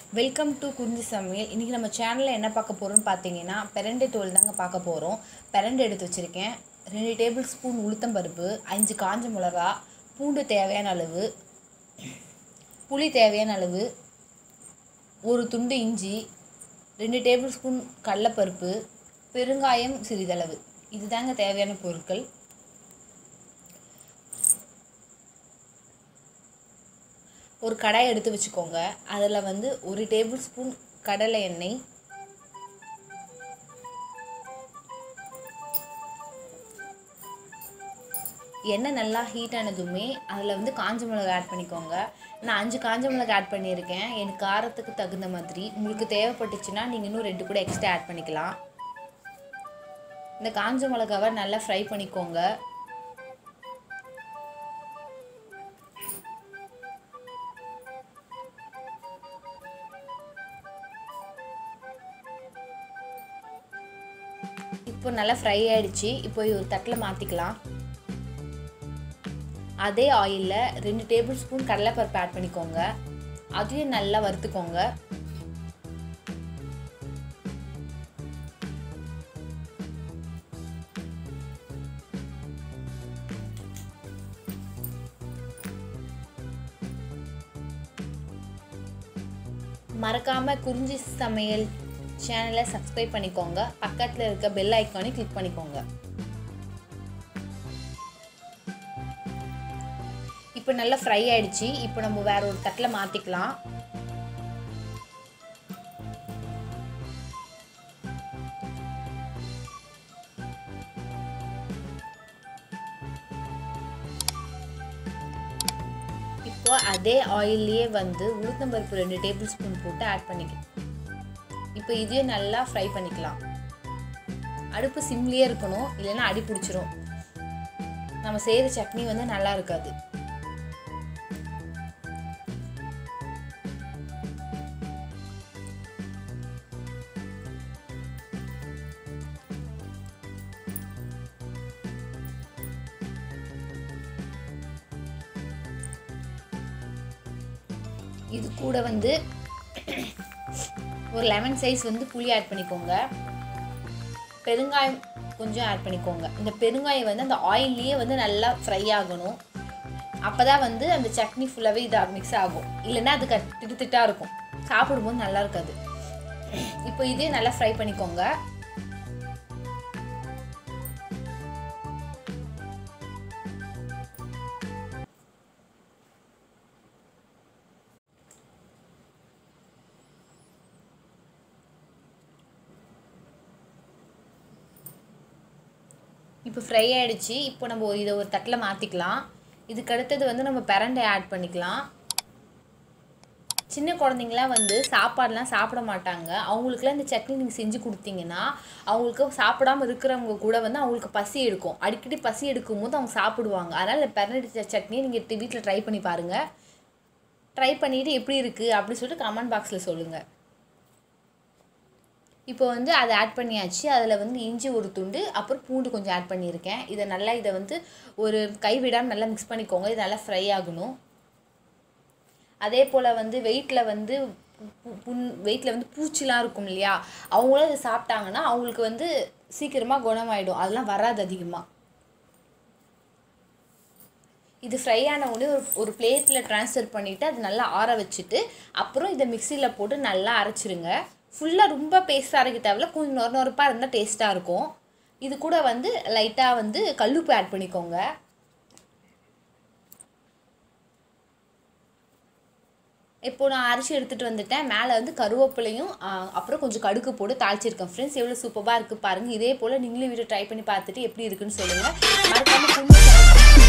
welcome to குறிஞ்சி சமையல் இன்றைக்கி நம்ம சேனலில் என்ன பார்க்க போகிறோம்னு பார்த்தீங்கன்னா பிரண்டை தோல் தாங்க பார்க்க போகிறோம் பிரண்டை எடுத்து வச்சுருக்கேன் ரெண்டு டேபிள் ஸ்பூன் உளுத்தம்பருப்பு அஞ்சு காஞ்ச மிளகா பூண்டு தேவையான அளவு புளி தேவையான அளவு ஒரு துண்டு இஞ்சி ரெண்டு டேபிள் ஸ்பூன் கடலப்பருப்பு பெருங்காயம் சிறிதளவு இதுதாங்க தேவையான பொருட்கள் ஒரு கடாய் எடுத்து வச்சுக்கோங்க அதில் வந்து ஒரு டேபிள் ஸ்பூன் கடலை எண்ணெய் எண்ணெய் நல்லா ஹீட் ஆனதுமே அதில் வந்து காஞ்ச மிளகா ஆட் பண்ணிக்கோங்க நான் அஞ்சு காஞ்ச மிளகா ஆட் பண்ணியிருக்கேன் எனக்கு காரத்துக்கு தகுந்த மாதிரி உங்களுக்கு தேவைப்பட்டுச்சுன்னா நீங்கள் இன்னும் ரெண்டு கூட எக்ஸ்ட்ரா ஆட் பண்ணிக்கலாம் இந்த காஞ்ச மிளகாவை நல்லா ஃப்ரை பண்ணிக்கோங்க இப்போ நல்லா ஃப்ரை ஆயிடுச்சு இப்போ இது ஒரு தட்டில் மாற்றிக்கலாம் அதே ஆயிலில் ரெண்டு டேபிள் ஸ்பூன் கடலைப்பருப்பு ஆட் பண்ணிக்கோங்க அதையும் நல்லா வறுத்துக்கோங்க மறக்காம குறிஞ்சி சமையல் சேனலை சப்ஸ்கிரைப் பண்ணிக்கோங்க பக்கத்தில் இருக்க பெல் ஐக்கானை கிளிக் பண்ணிக்கோங்க இப்போ நல்லா ஃப்ரை ஆயிடுச்சு இப்போ நம்ம வேற ஒரு தட்டில் மாற்றிக்கலாம் இப்போ அதே ஆயில்லையே வந்து உளுத்தம்பருப்பு ரெண்டு டேபிள் ஸ்பூன் போட்டு ஆட் பண்ணிக்கலாம் இப்போ இதையும் நல்லா ஃப்ரை பண்ணிக்கலாம் அடுப்பு சிம்லேயே இருக்கணும் இல்லைன்னா அடி பிடிச்சிரும் நம்ம செய்கிற சட்னி வந்து நல்லா இருக்காது இது கூட வந்து ஒரு லெமன் சைஸ் வந்து புளி ஆட் பண்ணிக்கோங்க பெருங்காயம் கொஞ்சம் ஆட் பண்ணிக்கோங்க இந்த பெருங்காயம் வந்து அந்த ஆயில்லையே வந்து நல்லா ஃப்ரை ஆகணும் அப்போ தான் வந்து அந்த சட்னி ஃபுல்லாகவே இதாக மிக்ஸ் ஆகும் இல்லைன்னா அது கட் திட்டு திட்டாக இருக்கும் சாப்பிடும்போது நல்லா இருக்காது இப்போ இதே நல்லா ஃப்ரை பண்ணிக்கோங்க இப்போ ஃப்ரை ஆகிடுச்சு இப்போ நம்ம இதை ஒரு தட்டில் மாற்றிக்கலாம் இதுக்கு அடுத்தது வந்து நம்ம பிரண்டை ஆட் பண்ணிக்கலாம் சின்ன குழந்தைங்களாம் வந்து சாப்பாடெலாம் சாப்பிட மாட்டாங்க அவங்களுக்குலாம் இந்த சட்னி நீங்கள் செஞ்சு கொடுத்தீங்கன்னா அவங்களுக்கு சாப்பிடாம இருக்கிறவங்க கூட வந்து அவங்களுக்கு பசி எடுக்கும் அடிக்கடி பசி எடுக்கும் போது அவங்க சாப்பிடுவாங்க அதனால் இந்த பிரண்டை சட்னியை நீங்கள் வீட்டில் ட்ரை பண்ணி பாருங்கள் ட்ரை பண்ணிவிட்டு எப்படி இருக்குது அப்படின்னு சொல்லிட்டு கமெண்ட் பாக்ஸில் சொல்லுங்கள் இப்போ வந்து அதை ஆட் பண்ணியாச்சு அதில் வந்து இஞ்சி ஒரு துண்டு அப்புறம் பூண்டு கொஞ்சம் ஆட் பண்ணியிருக்கேன் இதை நல்லா இதை வந்து ஒரு கை விடாமல் நல்லா மிக்ஸ் பண்ணிக்கோங்க இது நல்லா ஃப்ரை ஆகணும் அதே போல் வந்து வெயிட்டில் வந்து புண் வெயிட்டில் வந்து பூச்சிலாம் இருக்கும் இல்லையா அவங்களும் இதை சாப்பிட்டாங்கன்னா அவங்களுக்கு வந்து சீக்கிரமாக குணமாயிடும் அதெல்லாம் வராது அதிகமாக இது ஃப்ரை ஆன உடனே ஒரு ஒரு பிளேட்டில் ட்ரான்ஸ்ஃபர் பண்ணிவிட்டு அது நல்லா ஆற வச்சுட்டு அப்புறம் இதை மிக்சியில் போட்டு நல்லா அரைச்சிருங்க ஃபுல்லாக ரொம்ப பேஸ்ட்டாக அரைக்க தேவையில்ல கொஞ்சம் நொறு நொறுப்பாக இருந்தால் டேஸ்ட்டாக இருக்கும் இது கூட வந்து லைட்டாக வந்து கல்லுப்பு ஆட் பண்ணிக்கோங்க இப்போ நான் அரிசி எடுத்துகிட்டு வந்துட்டேன் மேலே வந்து கருவேப்பிலையும் அப்புறம் கொஞ்சம் கடுகு போட்டு தாளிச்சிருக்கேன் ஃப்ரெண்ட்ஸ் எவ்வளோ சூப்பராக இருக்குது பாருங்கள் இதே போல் நீங்களும் வீடியோ ட்ரை பண்ணி பார்த்துட்டு எப்படி இருக்குன்னு சொல்லுங்கள் மறக்காமல்